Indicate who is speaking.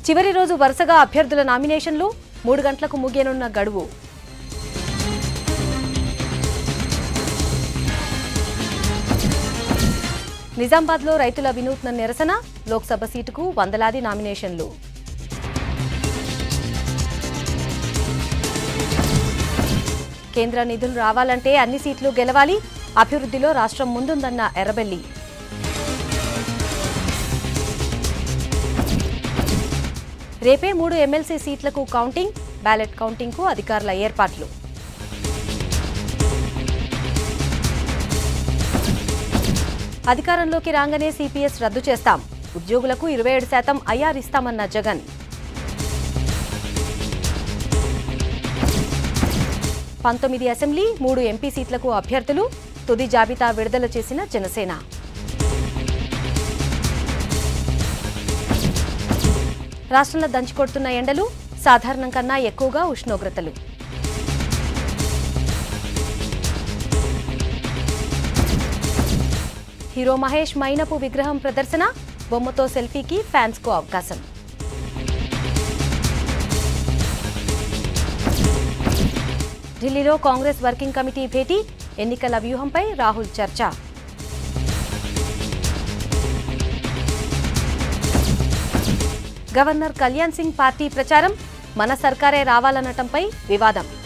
Speaker 1: చివరి రోజు వరుసగా అభ్యర్థుల నామినేషన్లు మూడు గంటలకు ముగియనున్న గడువు నిజామాబాద్లో రైతుల వినూత్న నిరసన లోక్సభ సీటుకు వందలాది నామినేషన్లు కేంద్ర నిధులు రావాలంటే అన్ని సీట్లు గెలవాలి అభివృద్ధిలో రాష్ట్రం ముందుందన్న ఎర్రబెల్లి రేపే మూడు ఎమ్మెల్సీ సీట్లకు కౌంటింగ్ బ్యాలెట్ కౌంటింగ్కు అధికారుల ఏర్పాట్లు అధికారంలోకి రాగానే సిపిఎస్ రద్దు చేస్తాం ఉద్యోగులకు ఇరవై ఏడు శాతం ఐఆర్ ఇస్తామన్న జగన్ పంతొమ్మిది అసెంబ్లీ మూడు ఎంపీ సీట్లకు అభ్యర్థులు తుది జాబితా విడుదల చేసిన జనసేన రాష్ట్రంలో దంచుకొడుతున్న ఎండలు సాధారణం కన్నా ఎక్కువగా ఉష్ణోగ్రతలు హీరో మహేష్ మైనపు విగ్రహం ప్రదర్శన బొమ్మతో సెల్ఫీకి ఫ్యాన్స్కు అవకాశం ఢిల్లీలో కాంగ్రెస్ వర్కింగ్ కమిటీ భేటీ ఎన్నికల వ్యూహంపై రాహుల్ చర్చ గవర్నర్ కళ్యాణ్ సింగ్ పార్టీ ప్రచారం మన సర్కారే రావాలనటంపై వివాదం